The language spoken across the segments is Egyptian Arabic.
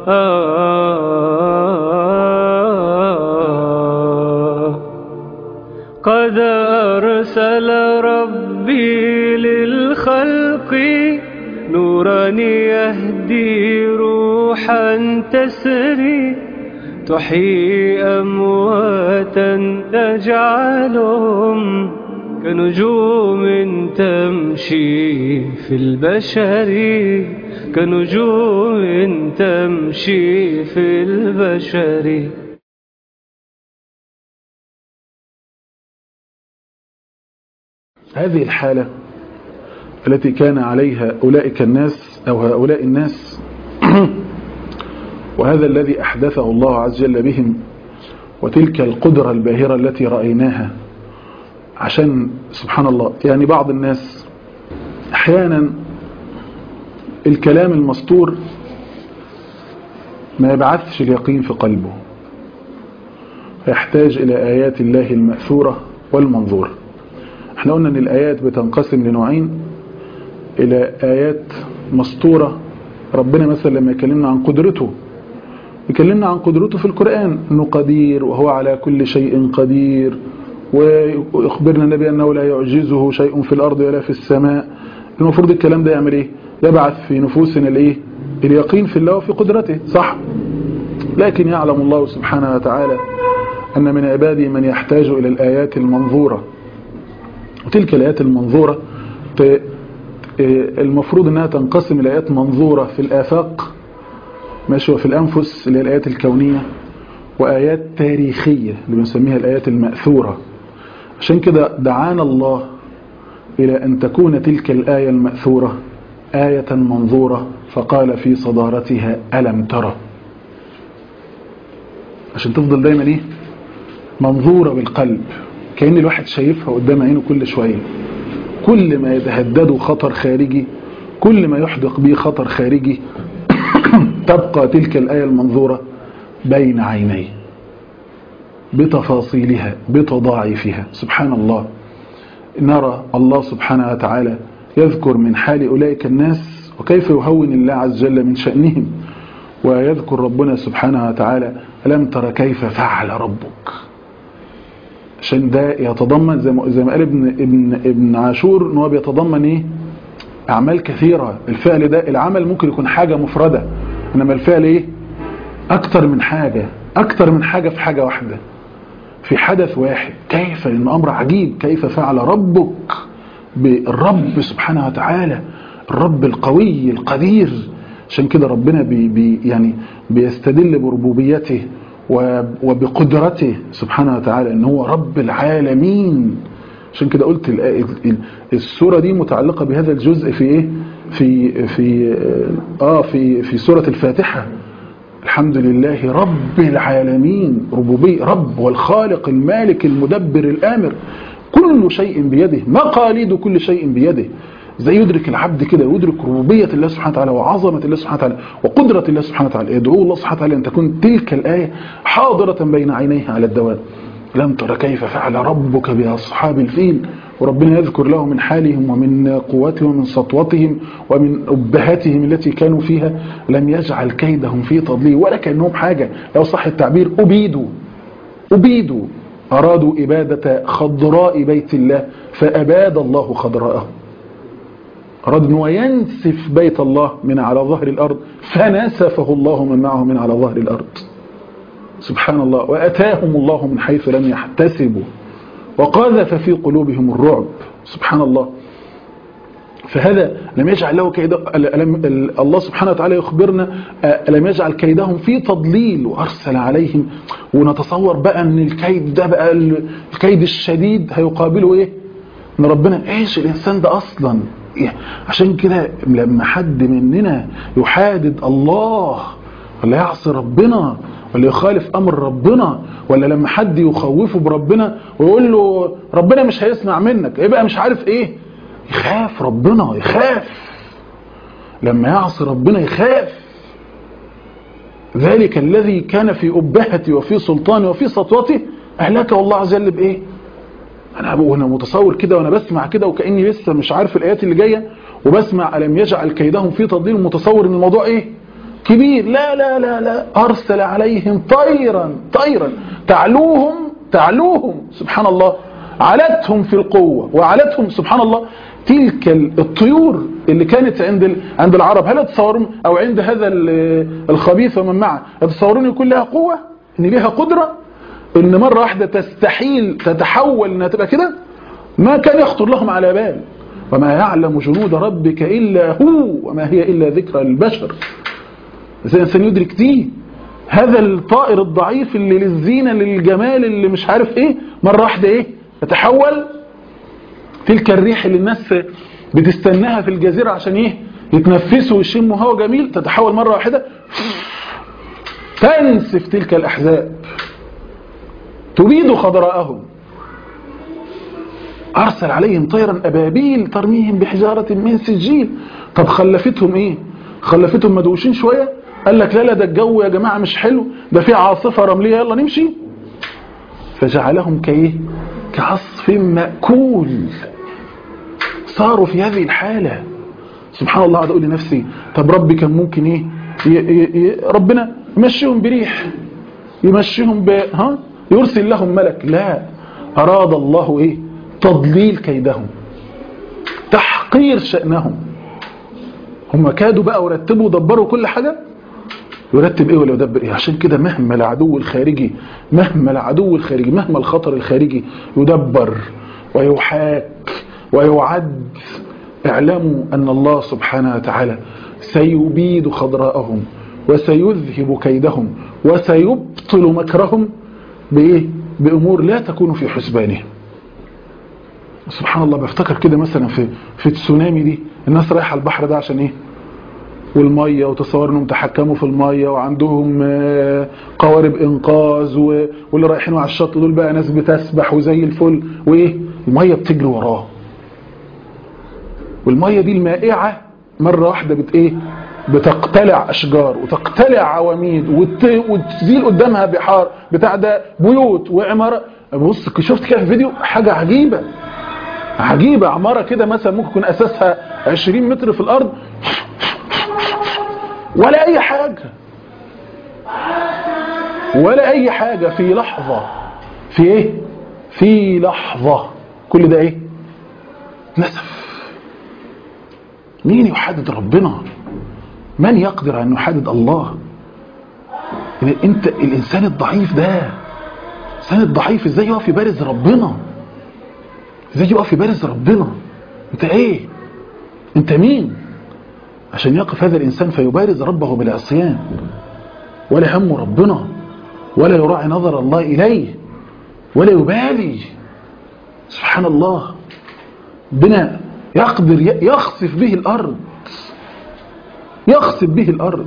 قد أرسل ربي للخلق نورا يهدي روحا تسري تحيي أمواتا تجعلهم كنجوم تمشي في البشر كنجوم تمشي في البشر هذه الحالة التي كان عليها أولئك الناس أو هؤلاء الناس وهذا الذي أحدثه الله عز وجل بهم وتلك القدرة الباهرة التي رأيناها عشان سبحان الله يعني بعض الناس أحيانا الكلام المسطور ما يبعثش اليقين في قلبه فيحتاج إلى آيات الله المأثورة والمنظورة احنا قلنا ان الآيات بتنقسم لنوعين إلى آيات مسطورة ربنا مثلا لما يكلمنا عن قدرته يكلمنا عن قدرته في القرآن أنه قدير وهو على كل شيء قدير ويخبرنا النبي أنه لا يعجزه شيء في الأرض ولا في السماء المفروض الكلام ده يعمل إيه يبعث في نفوسنا الإيه اليقين في الله وفي قدرته صح لكن يعلم الله سبحانه وتعالى أن من عباده من يحتاج إلى الآيات المنظورة وتلك الآيات المنظورة المفروض أنها تنقسم إلى آيات منظورة في الآفاق ماشي وفي الأنفس اللي هي الآيات الكونية وآيات تاريخية اللي بنسميها الآيات المأثورة عشان كده دعانا الله إلى أن تكون تلك الآية المأثورة آية منظورة فقال في صدارتها ألم ترى عشان تفضل دايما إيه منظورة بالقلب كأن الواحد شايفها قدام عينه كل شوية كل ما يتهدده خطر خارجي كل ما يحدق به خطر خارجي تبقى تلك الآية المنظورة بين عينيه بتفاصيلها بتضاعفها سبحان الله نرى الله سبحانه وتعالى يذكر من حال أولئك الناس وكيف يهون الله عز وجل من شأنهم ويذكر ربنا سبحانه وتعالى ألم ترى كيف فعل ربك عشان ده يتضمن زي ما زي ما قال ابن ابن ابن عاشور ان هو بيتضمن ايه اعمال كثيره الفعل ده العمل ممكن يكون حاجه مفرده انما الفعل ايه اكتر من حاجه اكتر من حاجه في حاجه واحده في حدث واحد كيف ان امر عجيب كيف فعل ربك بالرب سبحانه وتعالى الرب القوي القدير عشان كده ربنا بي بي يعني بيستدل بربوبيته وبقدرته سبحانه وتعالى ان هو رب العالمين عشان كده قلت السوره دي متعلقه بهذا الجزء في ايه في في اه في في سوره الفاتحه الحمد لله رب العالمين ربوبيه رب والخالق المالك المدبر الامر كل شيء بيده مقاليد كل شيء بيده زي يدرك العبد كده ويدرك ربوبية الله سبحانه وتعالى وعظمة الله سبحانه وتعالى وقدرة الله سبحانه وتعالى يدعو الله سبحانه وتعالى أن تكون تلك الآية حاضرة بين عينيه على الدوام لم تر كيف فعل ربك بأصحاب الفيل وربنا يذكر له من حالهم ومن قوتهم ومن سطوتهم ومن أبهاتهم التي كانوا فيها لم يجعل كيدهم في تضليل ولا كأنهم حاجة لو صح التعبير أبيدوا أبيدوا أرادوا إبادة خضراء بيت الله فأباد الله خضراءهم أراد أنه ينسف بيت الله من على ظهر الأرض فنسفه الله من معه من على ظهر الأرض سبحان الله وأتاهم الله من حيث لم يحتسبوا وقذف في قلوبهم الرعب سبحان الله فهذا لم يجعل له كيد الله سبحانه وتعالى يخبرنا لم يجعل كيدهم في تضليل وأرسل عليهم ونتصور بقى أن الكيد ده بقى الكيد الشديد هيقابله إيه ان ربنا ايش الانسان ده اصلا عشان كده لما حد مننا يحادد الله ولا يعصي ربنا ولا يخالف امر ربنا ولا لما حد يخوفه بربنا ويقول له ربنا مش هيسمع منك يبقى مش عارف ايه يخاف ربنا يخاف لما يعصي ربنا يخاف ذلك الذي كان في أبهتي وفي سلطاني وفي سطوتي أهلكه الله عز وجل بإيه انا وانا متصور كده وانا بسمع كده وكاني لسه مش عارف الايات اللي جايه وبسمع الم يجعل كيدهم في تضليل متصور ان الموضوع ايه كبير لا لا لا لا أرسل عليهم طيرا طيرا تعلوهم تعلوهم سبحان الله علتهم في القوة وعلتهم سبحان الله تلك الطيور اللي كانت عند عند العرب هل تصورون أو عند هذا الخبيث ومن معه يتصورون يكون لها قوة ان لها قدرة ان مرة واحدة تستحيل تتحول انها تبقى كده ما كان يخطر لهم على بال وما يعلم جنود ربك إلا هو وما هي إلا ذكرى للبشر زي الإنسان يدرك دي هذا الطائر الضعيف اللي للزينة للجمال اللي مش عارف ايه مرة واحدة ايه يتحول تلك الريح اللي الناس بتستناها في الجزيرة عشان ايه يتنفسوا ويشموا هوا جميل تتحول مرة واحدة تنسف تلك الأحزاب تبيد خضراءهم أرسل عليهم طيرا أبابيل ترميهم بحجارة من سجيل طب خلفتهم إيه خلفتهم مدوشين شوية قال لك لا لا ده الجو يا جماعة مش حلو ده في عاصفة رملية يلا نمشي فجعلهم كإيه كعصف مأكول صاروا في هذه الحالة سبحان الله قاعد أقول لنفسي طب ربي كان ممكن إيه ي ي ي ربنا يمشيهم بريح يمشيهم ب ها يرسل لهم ملك لا أراد الله إيه تضليل كيدهم تحقير شأنهم هم كادوا بقى ورتبوا ودبروا كل حاجة يرتب ايه ولا يدبر ايه عشان كده مهما العدو الخارجي مهما العدو الخارجي مهما الخطر الخارجي يدبر ويحاك ويعد اعلموا ان الله سبحانه وتعالى سيبيد خضراءهم وسيذهب كيدهم وسيبطل مكرهم بايه بامور لا تكون في حسبانهم سبحان الله بفتكر كده مثلا في في التسونامي دي الناس رايحه البحر ده عشان ايه والميه وتصور انهم تحكموا في الميه وعندهم قوارب انقاذ واللي رايحين على الشط دول بقى ناس بتسبح وزي الفل وايه الميه بتجري وراه والميه دي المائعه مره واحده بت ايه بتقتلع اشجار وتقتلع عواميد وتزيل قدامها بحار بتاع ده بيوت وعمارات بص شفت كده في فيديو حاجه عجيبه عجيبه عماره كده مثلا ممكن يكون اساسها 20 متر في الارض ولا اي حاجة ولا اي حاجة في لحظة في ايه في لحظة كل ده ايه نسف مين يحدد ربنا من يقدر ان يحدد الله انت الانسان الضعيف ده الانسان الضعيف ازاي يقف يبارز ربنا ازاي يقف يبارز ربنا انت ايه انت مين عشان يقف هذا الإنسان فيبارز ربه بالعصيان ولا هم ربنا ولا يراعي نظر الله إليه ولا يبالي سبحان الله بنا يقدر يخسف به الأرض يخسف به الأرض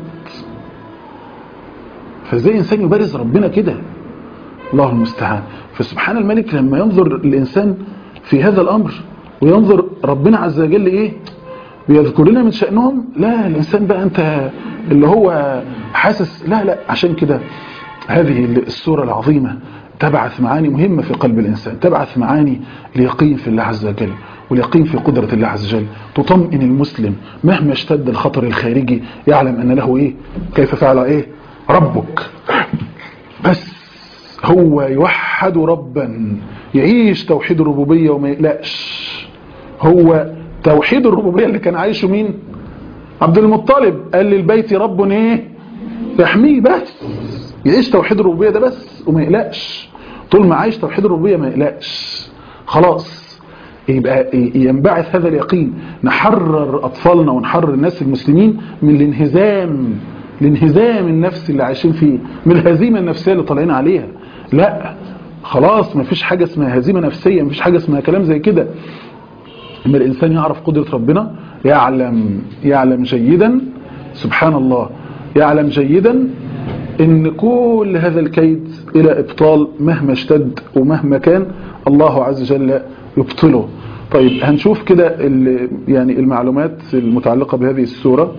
فازاي إنسان يبارز ربنا كده الله المستعان فسبحان الملك لما ينظر الإنسان في هذا الأمر وينظر ربنا عز وجل إيه بيذكر لنا من شأنهم لا الإنسان بقى أنت اللي هو حاسس لا لا عشان كده هذه السورة العظيمة تبعث معاني مهمة في قلب الإنسان تبعث معاني اليقين في الله عز وجل واليقين في قدرة الله عز وجل تطمئن المسلم مهما اشتد الخطر الخارجي يعلم أن له إيه كيف فعل إيه ربك بس هو يوحد ربا يعيش توحيد الربوبية وما يقلقش هو توحيد الربوبية اللي كان عايشه مين عبد المطلب قال للبيت رب ايه يحميه بس يعيش توحيد الربوبية ده بس وما يقلقش طول ما عايش توحيد الربوبية ما يقلقش خلاص يبقى ينبعث هذا اليقين نحرر أطفالنا ونحرر الناس المسلمين من الانهزام الانهزام النفسي اللي عايشين فيه من الهزيمة النفسية اللي طالعين عليها لا خلاص ما فيش حاجة اسمها هزيمة نفسية ما فيش حاجة اسمها كلام زي كده لما الإنسان يعرف قدرة ربنا يعلم يعلم جيدا سبحان الله يعلم جيدا ان كل هذا الكيد الى ابطال مهما اشتد ومهما كان الله عز وجل يبطله طيب هنشوف كده يعني المعلومات المتعلقة بهذه السورة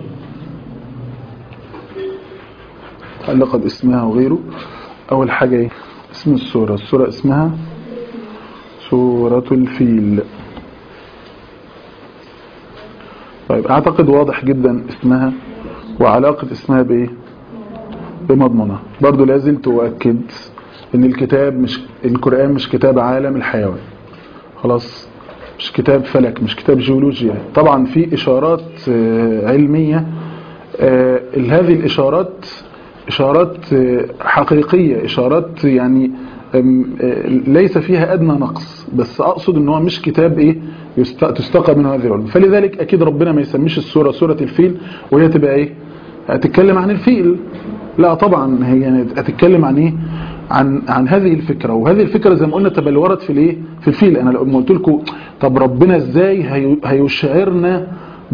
متعلقة باسمها وغيره اول حاجة ايه اسم السورة السورة اسمها سورة الفيل طيب اعتقد واضح جدا اسمها وعلاقة اسمها بايه بمضمنة برضو لازلت أؤكد ان الكتاب مش القرآن مش كتاب عالم الحيوان خلاص مش كتاب فلك مش كتاب جيولوجيا طبعا في إشارات علمية هذه الإشارات إشارات حقيقية إشارات يعني ليس فيها أدنى نقص بس أقصد ان هو مش كتاب إيه تستقى منه هذه العلوم فلذلك أكيد ربنا ما يسميش السورة سورة الفيل وهي تبقى إيه هتتكلم عن الفيل لا طبعا هي يعني هتتكلم عن إيه عن عن هذه الفكرة وهذه الفكرة زي ما قلنا تبلورت في الايه في الفيل انا لما قلت لكم طب ربنا ازاي هيشعرنا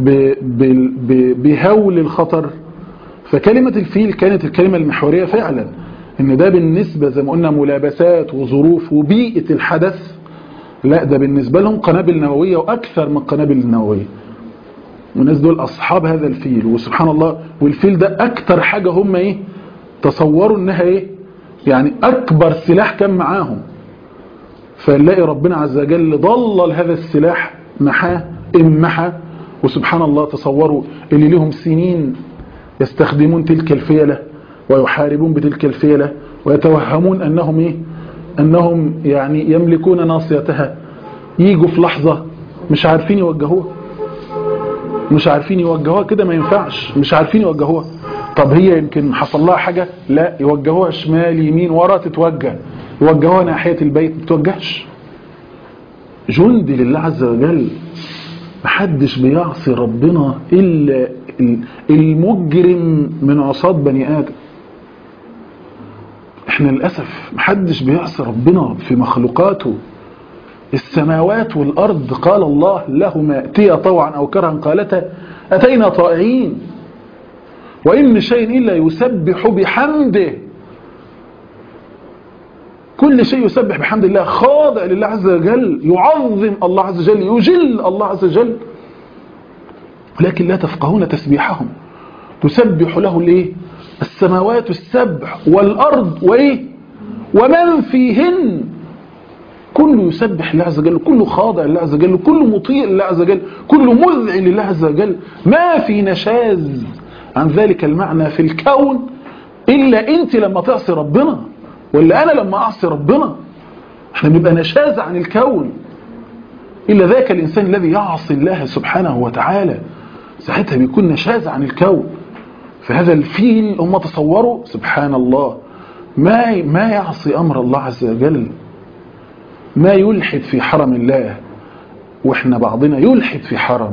بهول الخطر فكلمة الفيل كانت الكلمة المحورية فعلا ان ده بالنسبة زي ما قلنا ملابسات وظروف وبيئة الحدث لا ده بالنسبة لهم قنابل نووية واكثر من قنابل النووية والناس دول اصحاب هذا الفيل وسبحان الله والفيل ده اكتر حاجة هم ايه تصوروا انها ايه يعني أكبر سلاح كان معاهم فنلاقي ربنا عز وجل ضلل هذا السلاح محاه امحى وسبحان الله تصوروا اللي لهم سنين يستخدمون تلك الفيلة ويحاربون بتلك الفيلة ويتوهمون أنهم إيه؟ أنهم يعني يملكون ناصيتها يجوا في لحظة مش عارفين يوجهوها مش عارفين يوجهوها كده ما ينفعش مش عارفين يوجهوها طب هي يمكن حصل لها حاجة لا يوجهوها شمال يمين ورا تتوجه يوجهوها ناحية البيت ما تتوجهش جندي لله عز وجل محدش بيعصي ربنا إلا المجرم من عصاة بني آدم احنا للأسف محدش بيعصي ربنا في مخلوقاته السماوات والأرض قال الله لهما ائتيا طوعا أو كرها قالتا أتينا طائعين وإن من شيء إلا يسبح بحمده كل شيء يسبح بحمد الله خاضع لله عز وجل يعظم الله عز وجل يجل الله عز وجل لكن لا تفقهون تسبيحهم تسبح له الايه السماوات السبع والأرض وإيه ومن فيهن كله يسبح الله عز وجل كله خاضع لله عز وجل كله مطيع لله عز وجل كله مذع لله عز وجل ما في نشاز عن ذلك المعنى في الكون إلا أنت لما تعصي ربنا ولا أنا لما أعصي ربنا احنا بنبقى نشاز عن الكون إلا ذاك الإنسان الذي يعصي الله سبحانه وتعالى ساعتها بيكون نشاز عن الكون فهذا الفيل هم تصوروا سبحان الله ما ما يعصي أمر الله عز وجل ما يلحد في حرم الله واحنا بعضنا يلحد في حرم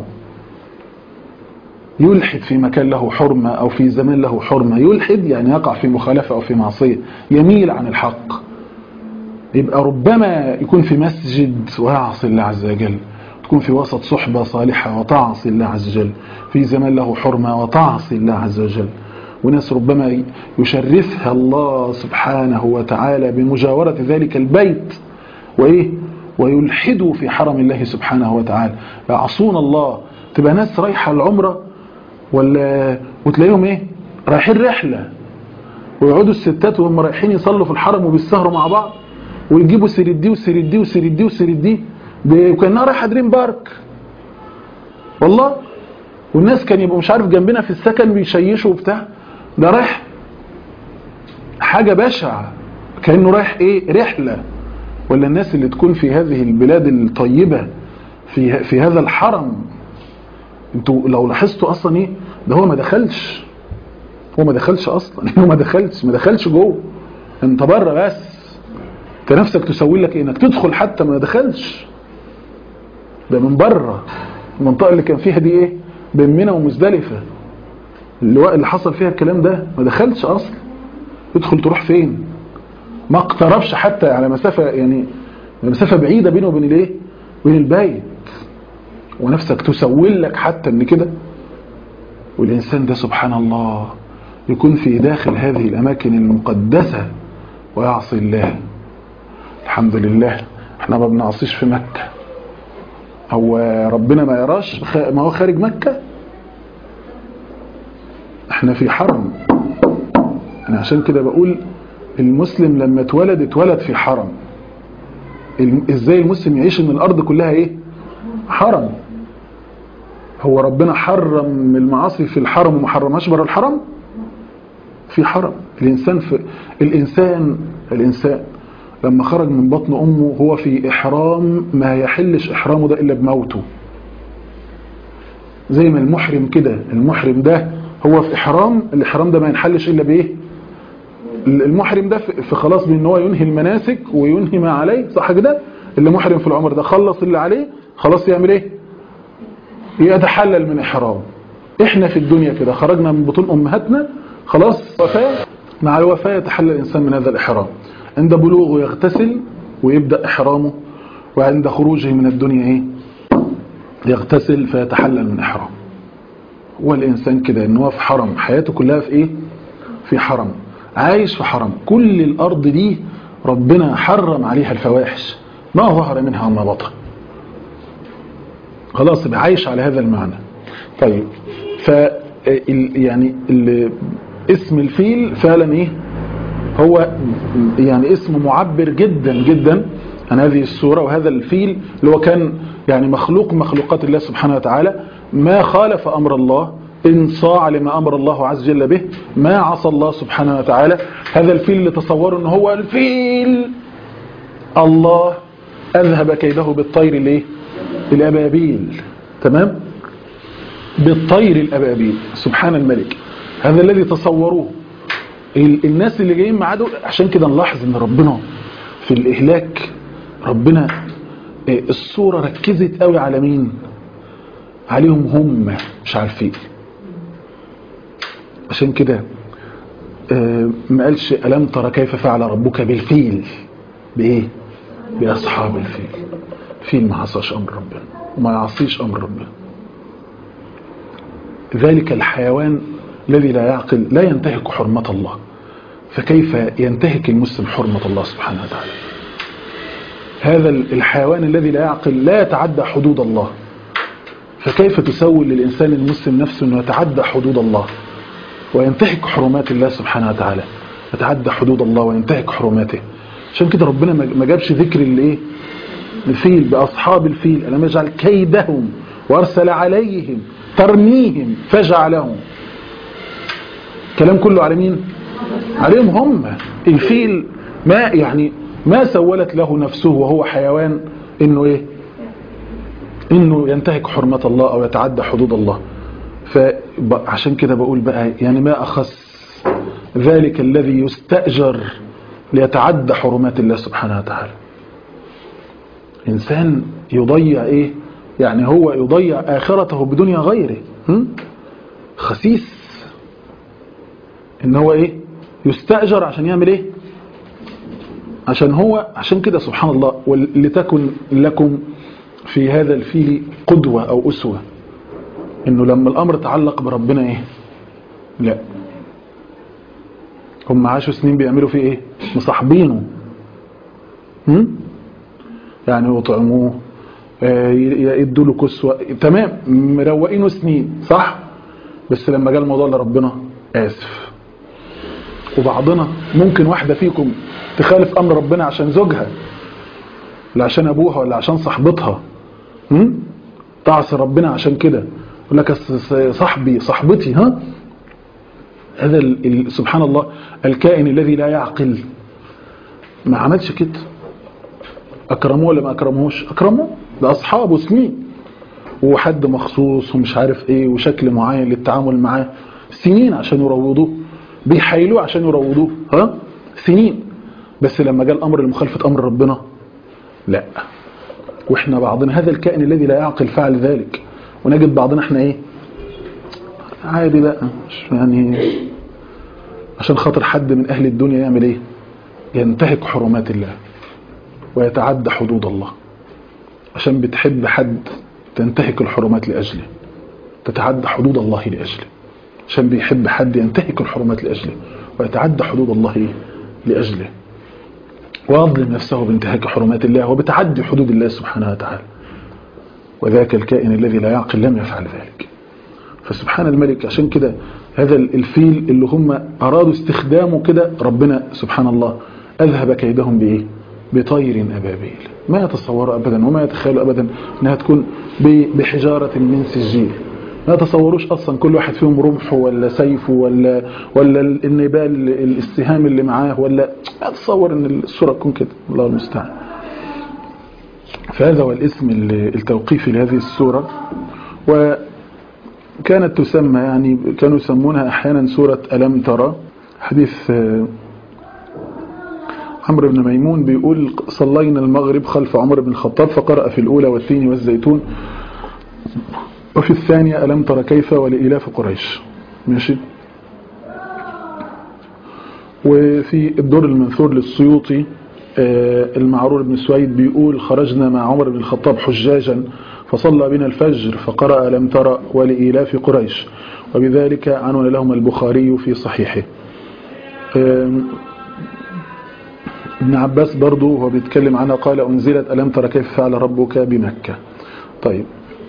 يلحد في مكان له حرمة أو في زمان له حرمة يلحد يعني يقع في مخالفة أو في معصية يميل عن الحق يبقى ربما يكون في مسجد ويعصي الله عز وجل تكون في وسط صحبة صالحة وتعصي الله عز وجل في زمان له حرمة وتعصي الله عز وجل وناس ربما يشرفها الله سبحانه وتعالى بمجاورة ذلك البيت وإيه ويلحدوا في حرم الله سبحانه وتعالى يعصون الله تبقى ناس رايحة العمرة ولا وتلاقيهم ايه رايحين رحلة ويقعدوا الستات وهم رايحين يصلوا في الحرم وبيسهروا مع بعض ويجيبوا سيردي وسيردي وسيردي وسيردي وكانها رايحه دريم بارك والله والناس كان يبقوا مش عارف جنبنا في السكن بيشيشوا وبتاع ده رايح حاجة بشعة كأنه رايح ايه رحلة ولا الناس اللي تكون في هذه البلاد الطيبة في في هذا الحرم انتوا لو لاحظتوا اصلا ايه ده هو ما دخلش هو ما دخلش اصلا هو ما دخلش ما دخلش جوه انت بره بس انت نفسك تسوي لك إيه؟ انك تدخل حتى ما دخلش ده من بره المنطقه اللي كان فيها دي ايه بين منى ومزدلفه اللي اللي حصل فيها الكلام ده ما دخلش اصلا تدخل تروح فين ما اقتربش حتى على مسافه يعني مسافه بعيده بينه وبين الايه بين البيت ونفسك تسول لك حتى ان كده والإنسان ده سبحان الله يكون في داخل هذه الأماكن المقدسة ويعصي الله الحمد لله احنا ما بنعصيش في مكة هو ربنا ما يراش ما هو خارج مكة احنا في حرم انا عشان كده بقول المسلم لما اتولد اتولد في حرم ازاي المسلم يعيش ان الارض كلها ايه حرم هو ربنا حرم المعاصي في الحرم وما حرمهاش بره الحرم في حرم الإنسان في الإنسان الإنسان لما خرج من بطن أمه هو في إحرام ما يحلش إحرامه ده إلا بموته زي ما المحرم كده المحرم ده هو في إحرام الإحرام ده ما ينحلش إلا بإيه المحرم ده في خلاص بان هو ينهي المناسك وينهي ما عليه صح كده اللي محرم في العمر ده خلص اللي عليه خلاص يعمل ايه يتحلل من احرام احنا في الدنيا كده خرجنا من بطون امهاتنا خلاص وفاة مع الوفاة يتحلل الانسان من هذا الاحرام عند بلوغه يغتسل ويبدأ احرامه وعند خروجه من الدنيا ايه يغتسل فيتحلل من احرام هو الانسان كده ان هو في حرم حياته كلها في ايه في حرم عايش في حرم كل الأرض دي ربنا حرم عليها الفواحش ما ظهر منها وما بطن خلاص يبقى عايش على هذا المعنى طيب ف يعني اسم الفيل فعلا ايه هو يعني اسم معبر جدا جدا عن هذه السورة وهذا الفيل اللي هو كان يعني مخلوق مخلوقات الله سبحانه وتعالى ما خالف أمر الله إن صاع لما أمر الله عز وجل به ما عصى الله سبحانه وتعالى هذا الفيل اللي تصوروا أنه هو الفيل الله أذهب كيده بالطير الايه الأبابيل تمام بالطير الأبابيل سبحان الملك هذا الذي تصوروه الناس اللي جايين معاه دول عشان كده نلاحظ ان ربنا في الإهلاك ربنا الصورة ركزت قوي على مين عليهم هم مش عارفين عشان كده ما قالش ألم ترى كيف فعل ربك بالفيل بإيه بأصحاب الفيل فيل ما عصاش أمر ربنا وما يعصيش أمر ربنا ذلك الحيوان الذي لا يعقل لا ينتهك حرمة الله فكيف ينتهك المسلم حرمة الله سبحانه وتعالى هذا الحيوان الذي لا يعقل لا يتعدى حدود الله فكيف تسول للإنسان المسلم نفسه أنه يتعدى حدود الله وينتهك حرمات الله سبحانه وتعالى يتعدى حدود الله وينتهك حرماته عشان كده ربنا ما جابش ذكر الايه الفيل بأصحاب الفيل ألم يجعل كيدهم وأرسل عليهم ترميهم فجعلهم كلام كله على مين عليهم هم الفيل ما يعني ما سولت له نفسه وهو حيوان انه ايه انه ينتهك حرمة الله او يتعدى حدود الله فعشان كده بقول بقى يعني ما اخص ذلك الذي يستأجر ليتعدى حرمات الله سبحانه وتعالى انسان يضيع ايه يعني هو يضيع اخرته بدنيا غيره هم؟ خسيس ان هو ايه يستأجر عشان يعمل ايه عشان هو عشان كده سبحان الله ولتكن لكم في هذا الفيل قدوة او اسوة انه لما الامر تعلق بربنا ايه لا هم عاشوا سنين بيعملوا فيه ايه مصاحبينه هم؟ يعني يطعموه يدوا له كسوة تمام مروقينه سنين صح بس لما جاء الموضوع لربنا آسف وبعضنا ممكن واحدة فيكم تخالف أمر ربنا عشان زوجها ولا عشان أبوها ولا عشان صاحبتها تعصي ربنا عشان كده يقول لك صاحبي صاحبتي ها هذا سبحان الله الكائن الذي لا يعقل ما عملش كده أكرموه ولا ما أكرموهوش أكرموه ده أصحابه سنين وحد مخصوص ومش عارف ايه وشكل معين للتعامل معاه سنين عشان يروضوه بيحايلوه عشان يروضوه ها سنين بس لما جاء الامر لمخالفه امر ربنا لا واحنا بعضنا هذا الكائن الذي لا يعقل فعل ذلك ونجد بعضنا احنا ايه عادي بقى يعني عشان خاطر حد من اهل الدنيا يعمل ايه ينتهك حرمات الله ويتعدى حدود الله عشان بتحب حد تنتهك الحرمات لأجله تتعدى حدود الله لأجله عشان بيحب حد ينتهك الحرمات لأجله ويتعدى حدود الله لأجله ويظلم نفسه بانتهاك حرمات الله وبتعدي حدود الله سبحانه وتعالى وذاك الكائن الذي لا يعقل لم يفعل ذلك فسبحان الملك عشان كده هذا الفيل اللي هم أرادوا استخدامه كده ربنا سبحان الله أذهب كيدهم بإيه بطير أبابيل ما يتصور أبدا وما يتخيل أبدا أنها تكون بحجارة من سجيل ما يتصوروش اصلا كل واحد فيهم رمحه ولا سيفه ولا ولا النبال السهام اللي معاه ولا ما يتصور ان الصوره تكون كده الله المستعان فهذا هو الاسم التوقيفي لهذه السوره وكانت تسمى يعني كانوا يسمونها احيانا سوره الم ترى حديث عمرو بن ميمون بيقول صلينا المغرب خلف عمر بن الخطاب فقرأ في الأولى والثين والزيتون وفي الثانية ألم تر كيف ولإلاف قريش ماشي وفي الدور المنثور للسيوطي المعرور بن سويد بيقول خرجنا مع عمر بن الخطاب حجاجا فصلى بنا الفجر فقرأ ألم تر ولإلاف قريش وبذلك عنون لهم البخاري في صحيحه ابن عباس برضو هو بيتكلم عنها قال أنزلت ألم تر كيف فعل ربك بمكة طيب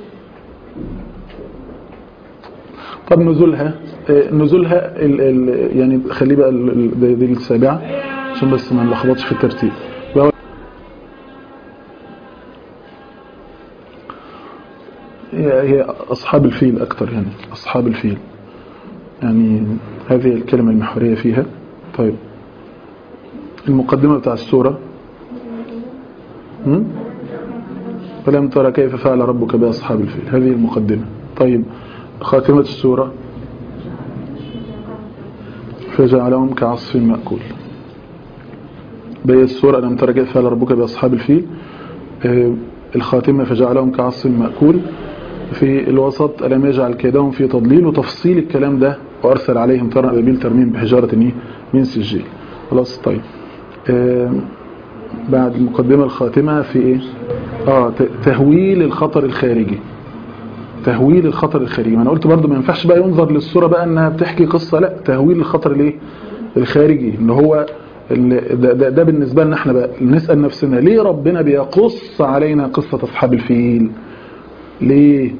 طب نزولها نزولها ال ال يعني خليه بقى دي السابعة عشان بس ما نلخبطش في الترتيب هي أصحاب الفيل أكتر يعني أصحاب الفيل يعني هذه الكلمة المحورية فيها طيب المقدمة بتاع السورة فلم ترى كيف فعل ربك بأصحاب الفيل هذه المقدمة طيب خاتمة السورة فجعلهم كعصف مأكول بي السورة لم ترى كيف فعل ربك بأصحاب الفيل الخاتمة فجعلهم كعصف مأكول في الوسط ألم يجعل كيدهم في تضليل وتفصيل الكلام ده وأرسل عليهم طرق أبابيل ترميم بحجارة من سجيل خلاص طيب آه بعد المقدمة الخاتمة في ايه اه تهويل الخطر الخارجي تهويل الخطر الخارجي ما انا قلت برضو ما ينفعش بقى ينظر للصورة بقى انها بتحكي قصة لا تهويل الخطر الايه الخارجي اللي هو اللي ده, ده, ده بالنسبة لنا احنا بقى نسأل نفسنا ليه ربنا بيقص علينا قصة اصحاب الفيل ليه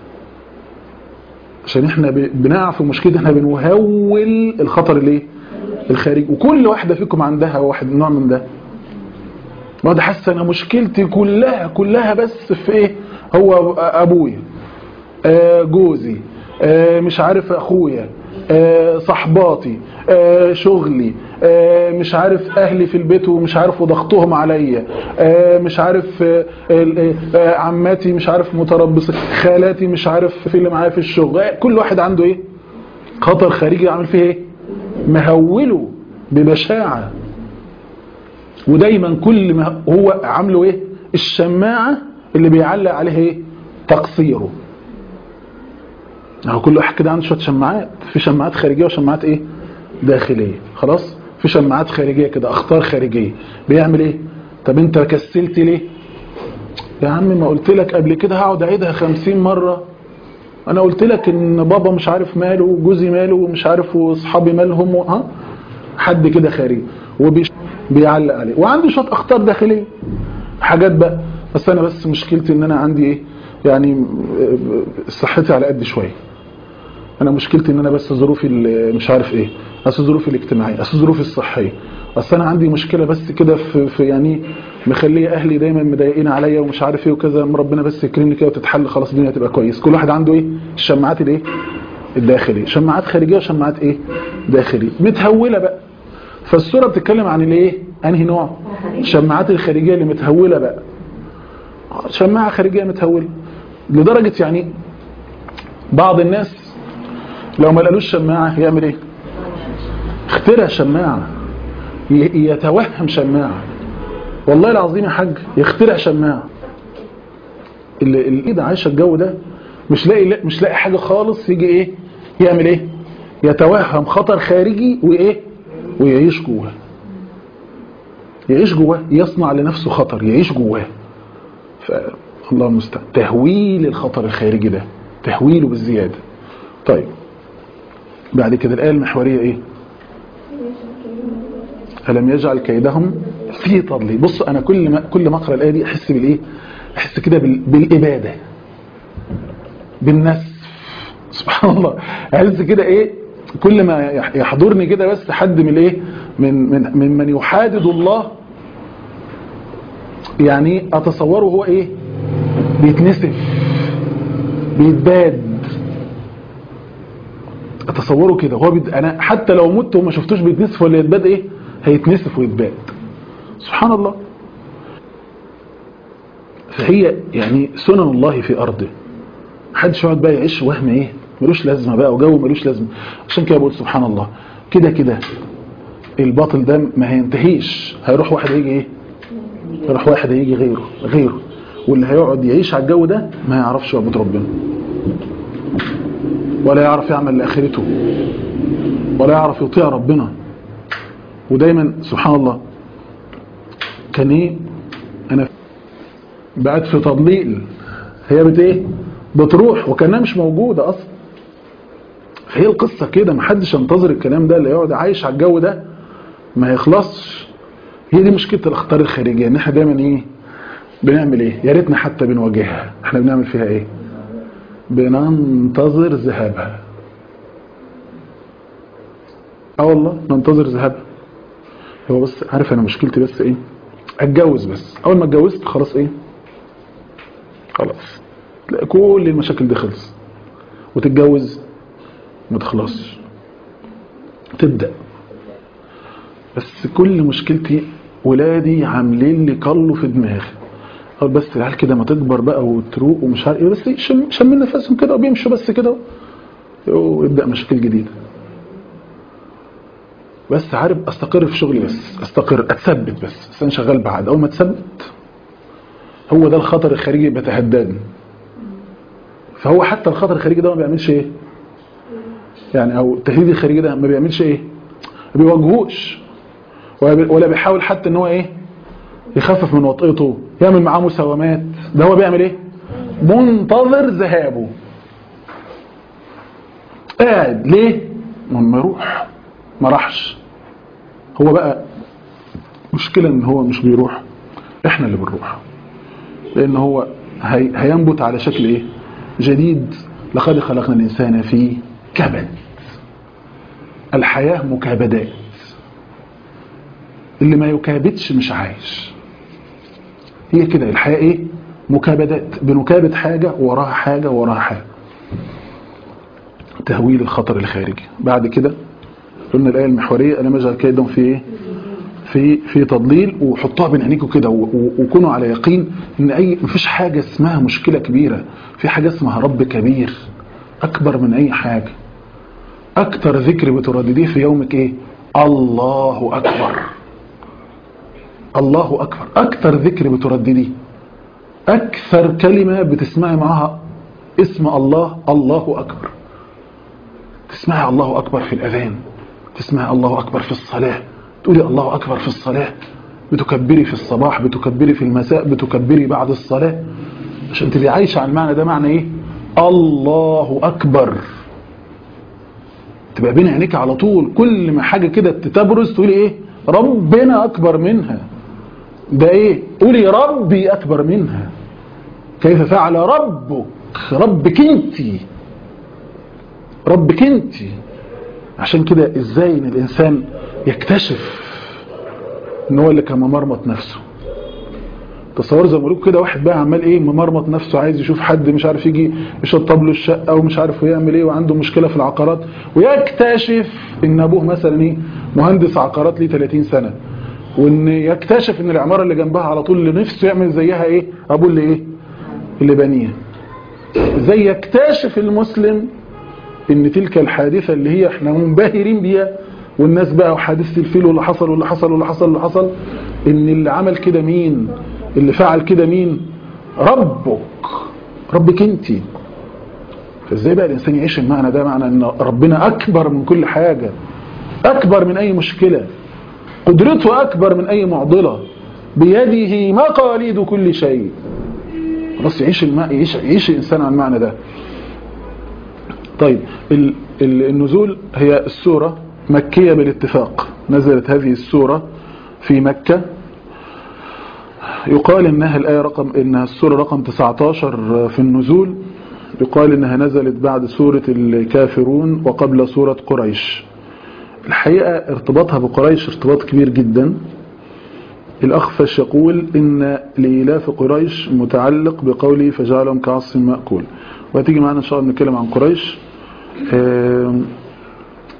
عشان احنا بنقع في مشكلة احنا بنهول الخطر الايه الخارجي وكل واحدة فيكم عندها واحد نوع من ده واحد حاسه انا مشكلتي كلها كلها بس في ايه هو ابويا آه جوزي آه مش عارف اخويا آه صحباتي آه شغلي آه مش عارف اهلي في البيت ومش عارف وضغطهم عليا آه مش عارف آه آه عماتي مش عارف متربصه خالاتي مش عارف في اللي معايا في الشغل كل واحد عنده ايه خطر خارجي عامل فيه ايه مهوله ببشاعة ودايما كل ما هو عامله ايه الشماعة اللي بيعلق عليه ايه تقصيره اهو كل واحد كده عنده شويه شماعات في شماعات خارجيه وشماعات ايه داخليه خلاص في شماعات خارجيه كده اخطار خارجيه بيعمل ايه طب انت كسلت ليه يا عم ما قلت لك قبل كده هقعد اعيدها خمسين مره انا قلت لك ان بابا مش عارف ماله وجوزي ماله ومش عارف واصحابي مالهم ها حد كده خارجي وبيعلق عليه وعندي شويه اخطار داخليه حاجات بقى بس انا بس مشكلتي ان انا عندي ايه يعني صحتي على قد شويه انا مشكلتي ان انا بس ظروفي مش عارف ايه اصل ظروفي الاجتماعيه اصل ظروفي الصحيه اصل انا عندي مشكله بس كده في, في يعني مخليه اهلي دايما مضايقين عليا ومش عارف ايه وكذا ربنا بس يكرمني كده وتتحل خلاص الدنيا تبقى كويس كل واحد عنده ايه الشماعات الايه الداخليه شماعات خارجيه وشماعات ايه داخليه متهوله بقى فالصوره بتتكلم عن الايه انهي نوع الشماعات الخارجيه اللي متهوله بقى شماعه خارجيه متهوله لدرجه يعني بعض الناس لو ما لقالوش شماعه يعمل ايه اخترع شماعه يتوهم شماعه والله العظيم يا حاج يخترع شماعه اللي اللي ده عايشه الجو ده مش لاقي مش لاقي حاجه خالص يجي ايه يعمل ايه يتوهم خطر خارجي وايه ويعيش جواه يعيش جواه يصنع لنفسه خطر يعيش جواه الله المستعان تهويل الخطر الخارجي ده تهويله بالزياده طيب بعد كده الايه المحوريه ايه ألم يجعل كيدهم في تضليل بص أنا كل ما كل ما أقرأ الآية دي أحس بالإيه أحس كده بالإبادة بالنسف سبحان الله أحس كده إيه كل ما يحضرني كده بس حد من الإيه من من من من يحادد الله يعني أتصوره هو إيه بيتنسف بيتباد اتصوره كده هو بيد... انا حتى لو مت وما شفتوش بيتنسف ولا يتباد ايه هيتنسف ويتباد سبحان الله فهي يعني سنن الله في ارضه محدش يقعد بقى يعيش وهم ايه ملوش لازمه بقى وجو ملوش لازمه عشان كده بقول سبحان الله كده كده الباطل ده ما هينتهيش هيروح واحد هيجي ايه هيروح واحد هيجي غيره غيره واللي هيقعد يعيش على الجو ده ما يعرفش يعبد ربنا ولا يعرف يعمل لاخرته ولا يعرف يطيع ربنا ودايما سبحان الله كان ايه انا بعد في تضليل هي بت ايه بتروح وكانها مش موجوده اصلا فهي القصه كده محدش ينتظر الكلام ده اللي يقعد عايش على الجو ده ما يخلصش هي دي مشكله الاخطار الخارجيه ان احنا دايما ايه بنعمل ايه يا ريتنا حتى بنواجهها احنا بنعمل فيها ايه بننتظر ذهابها اه والله ننتظر ذهابها هو بس عارف انا مشكلتي بس ايه اتجوز بس اول ما اتجوزت خلاص ايه خلاص تلاقي كل المشاكل دي خلص وتتجوز ما تخلصش تبدا بس كل مشكلتي ولادي عاملين لي كله في دماغي أو بس العيال كده ما تكبر بقى وتروق ومش عارف ايه بس شم شم نفسهم كده وبيمشوا بس كده ويبدا مشاكل جديده بس عارف استقر في شغلي بس استقر اتثبت بس بس انا شغال بعد اول ما اتثبت هو ده الخطر الخارجي بيتهددني فهو حتى الخطر الخارجي ده ما بيعملش ايه يعني او التهديد الخارجي ده ما بيعملش ايه ما بيواجهوش ولا بيحاول حتى ان هو ايه يخفف من وطئته يعمل معاه مساومات ده هو بيعمل ايه منتظر ذهابه قاعد ليه ما يروح ما راحش هو بقى مشكلة ان هو مش بيروح احنا اللي بنروح لان هو هي هينبت على شكل ايه جديد لقد خلقنا الانسان في كبد الحياة مكابدات اللي ما يكابدش مش عايش هي كده الحياة ايه مكابدات بنكابد حاجة وراها حاجة وراها حاجة تهويل الخطر الخارجي بعد كده قلنا الآية المحورية أنا مجعل كيدهم في ايه في في تضليل وحطوها بين عينيكم كده وكونوا على يقين ان اي مفيش حاجة اسمها مشكلة كبيرة في حاجة اسمها رب كبير اكبر من اي حاجة اكتر ذكر بتردديه في يومك ايه الله اكبر الله أكبر أكثر ذكر بتردديه أكثر كلمة بتسمعي معها اسم الله الله أكبر تسمعي الله أكبر في الأذان تسمعي الله أكبر في الصلاة تقولي الله أكبر في الصلاة بتكبري في الصباح بتكبري في المساء بتكبري بعد الصلاة عشان تبقي عايشة على المعنى ده معنى إيه الله أكبر تبقى بين عينيك على طول كل ما حاجة كده تتبرز تقولي إيه ربنا أكبر منها ده ايه قولي ربي اكبر منها كيف فعل ربك ربك انت ربك انت عشان كده ازاي ان الانسان يكتشف ان هو اللي كان ممرمط نفسه تصور زي ما كده واحد بقى عمال ايه ممرمط نفسه عايز يشوف حد مش عارف يجي يشطب له الشقه ومش عارف يعمل ايه وعنده مشكله في العقارات ويكتشف ان ابوه مثلا ايه مهندس عقارات ليه 30 سنه وان يكتشف ان العماره اللي جنبها على طول اللي نفسه يعمل زيها ايه ابوه اللي ايه اللي بنيها زي يكتشف المسلم ان تلك الحادثه اللي هي احنا منبهرين بيها والناس بقى وحادثه الفيل واللي حصل واللي حصل واللي حصل واللي حصل ان اللي عمل كده مين اللي فعل كده مين ربك ربك انت فازاي بقى الانسان يعيش المعنى ده معنى ان ربنا اكبر من كل حاجه اكبر من اي مشكله قدرته أكبر من أي معضلة بيده مقاليد كل شيء خلاص يعيش الماء يعيش, يعيش الإنسان على المعنى ده طيب ال ال النزول هي السورة مكية بالاتفاق نزلت هذه السورة في مكة يقال إنها الآية رقم إنها السورة رقم 19 في النزول يقال إنها نزلت بعد سورة الكافرون وقبل سورة قريش الحقيقة ارتباطها بقريش ارتباط كبير جدا الأخفش يقول إن لإلاف قريش متعلق بقوله فجعلهم كعصف مأكول وهتيجي معنا إن شاء الله نتكلم عن قريش